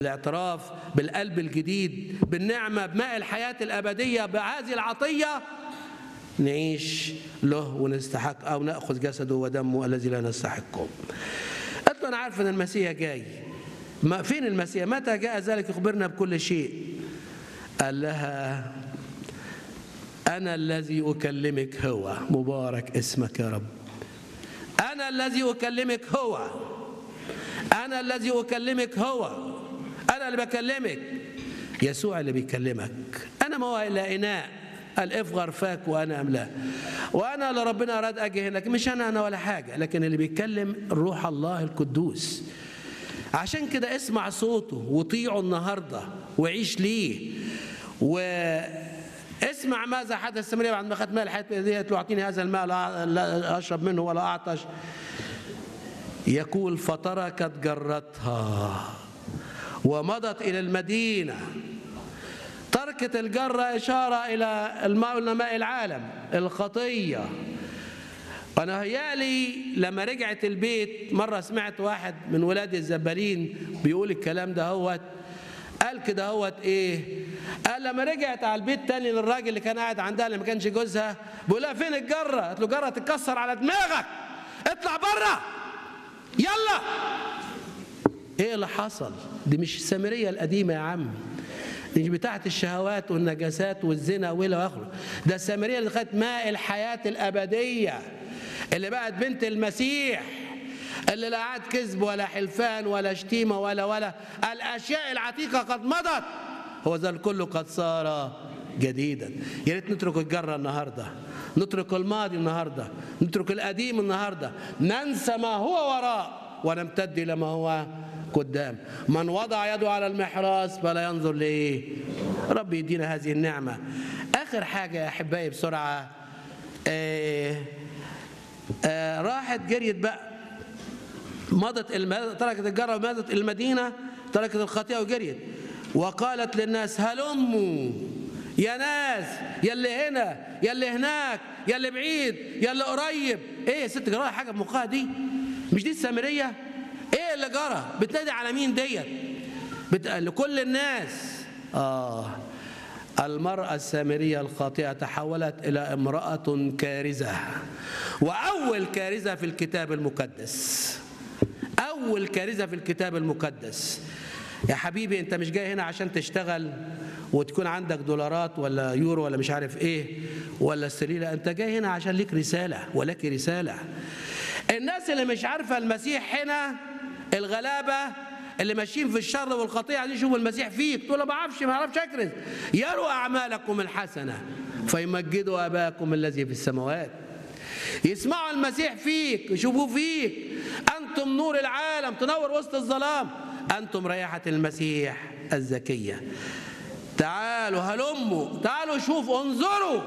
الاعتراف بالقلب الجديد بالنعمة بماء الحياة الأبدية بهذه العطية نعيش له ونستحق أو نأخذ جسده ودمه الذي لا نستحقه قلت له أنا عارف أن المسيح جاي ما فين المسيح متى جاء ذلك يخبرنا بكل شيء قال لها أنا الذي أكلمك هو مبارك اسمك يا رب أنا الذي أكلمك هو أنا الذي أكلمك هو أنا اللي بكلمك يسوع اللي بيكلمك أنا ما هو إلا إناء الافغر فاك وأنا أملاه وأنا اللي ربنا أراد أجي هناك مش أنا أنا ولا حاجة لكن اللي بيتكلم روح الله القدوس عشان كده اسمع صوته وطيعه النهارده وعيش ليه و اسمع ماذا حدث السامريه بعد ما اخذت ماء الحياه ديت اعطيني هذا الماء لا اشرب منه ولا اعطش يقول فتركت جرتها ومضت الى المدينه تركت الجره اشاره الى الماء ماء العالم الخطيه انا هيالي لما رجعت البيت مره سمعت واحد من ولاد الزبالين بيقول الكلام ده هوت قال كده هوت ايه قال لما رجعت على البيت تاني للراجل اللي كان قاعد عندها اللي ما كانش جوزها بيقول لها فين الجره قالت له جره تتكسر على دماغك اطلع بره يلا ايه اللي حصل دي مش السامريه القديمه يا عم دي مش بتاعت الشهوات والنجاسات والزنا والى اخره ده السامريه اللي خدت ماء الحياه الابديه اللي بقت بنت المسيح اللي لا عاد كذب ولا حلفان ولا شتيمه ولا ولا الاشياء العتيقه قد مضت هو ذا الكل قد صار جديدا يا ريت نترك الجره النهارده نترك الماضي النهارده نترك القديم النهارده ننسى ما هو وراء ونمتد الى ما هو قدام من وضع يده على المحراث فلا ينظر لايه رب يدينا هذه النعمه اخر حاجه يا احبائي بسرعه آه آه راحت جريت بقى مضت الم... تركت الجره ومضت المدينه تركت الخطيئه وجريت وقالت للناس هلموا يا ناس يا اللي هنا يا اللي هناك يا اللي بعيد يا اللي قريب ايه يا ست جرايه حاجه بمخها دي مش دي السامريه ايه اللي جرى بتنادي على مين ديت بت... لكل الناس اه المرأة السامرية الخاطئة تحولت إلى امرأة كارزة وأول كارزة في الكتاب المقدس أول كارثة في الكتاب المقدس يا حبيبي أنت مش جاي هنا عشان تشتغل وتكون عندك دولارات ولا يورو ولا مش عارف إيه ولا استريلة أنت جاي هنا عشان ليك رسالة ولك رسالة الناس اللي مش عارفة المسيح هنا الغلابة اللي ماشيين في الشر والخطيئة عايزين يشوفوا المسيح فيك تقول ما اعرفش ما اعرفش اكرز يروا اعمالكم الحسنه فيمجدوا اباكم الذي في السماوات يسمعوا المسيح فيك يشوفوه فيك أنتم نور العالم تنور وسط الظلام أنتم ريحة المسيح الزكية تعالوا هلموا تعالوا شوفوا انظروا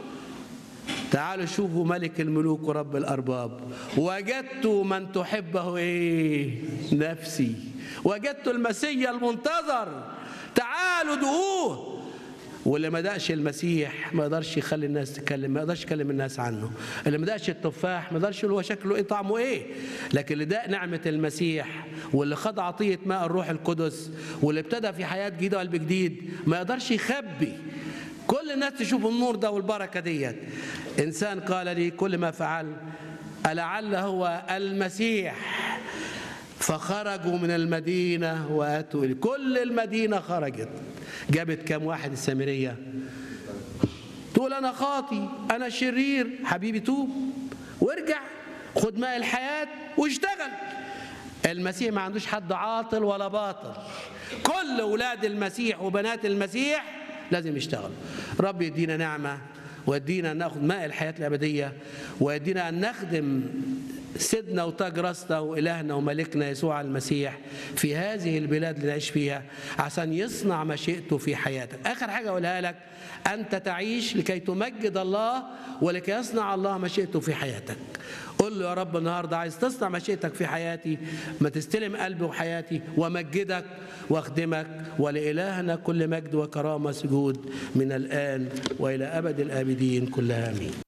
تعالوا شوفوا ملك الملوك ورب الأرباب وجدت من تحبه إيه نفسي وجدت المسيح المنتظر تعالوا دقوه واللي ما دقش المسيح ما يقدرش يخلي الناس تتكلم ما يقدرش يكلم الناس عنه اللي ما دقش التفاح ما يقدرش يقول هو شكله ايه طعمه ايه لكن اللي داق نعمه المسيح واللي خد عطيه ماء الروح القدس واللي ابتدى في حياه جديده وقلب جديد ما يقدرش يخبي كل الناس تشوف النور ده والبركه ديت انسان قال لي كل ما فعل ألعل هو المسيح فخرجوا من المدينة وأتوا كل المدينة خرجت جابت كام واحد السامرية تقول أنا خاطي أنا شرير حبيبي توب وارجع خد ماء الحياة واشتغل المسيح ما عندوش حد عاطل ولا باطل كل أولاد المسيح وبنات المسيح لازم يشتغلوا رب يدينا نعمة ويدينا أن ناخذ ماء الحياة الأبدية ويدينا أن نخدم سيدنا وتاج راسنا وإلهنا وملكنا يسوع المسيح في هذه البلاد اللي نعيش فيها عشان يصنع مشيئته في حياتك آخر حاجة أقولها لك أنت تعيش لكي تمجد الله ولكي يصنع الله مشيئته في حياتك قل له يا رب النهاردة عايز تصنع مشيئتك في حياتي ما تستلم قلبي وحياتي ومجدك واخدمك ولإلهنا كل مجد وكرامة سجود من الآن وإلى أبد الآبدين كلها آمين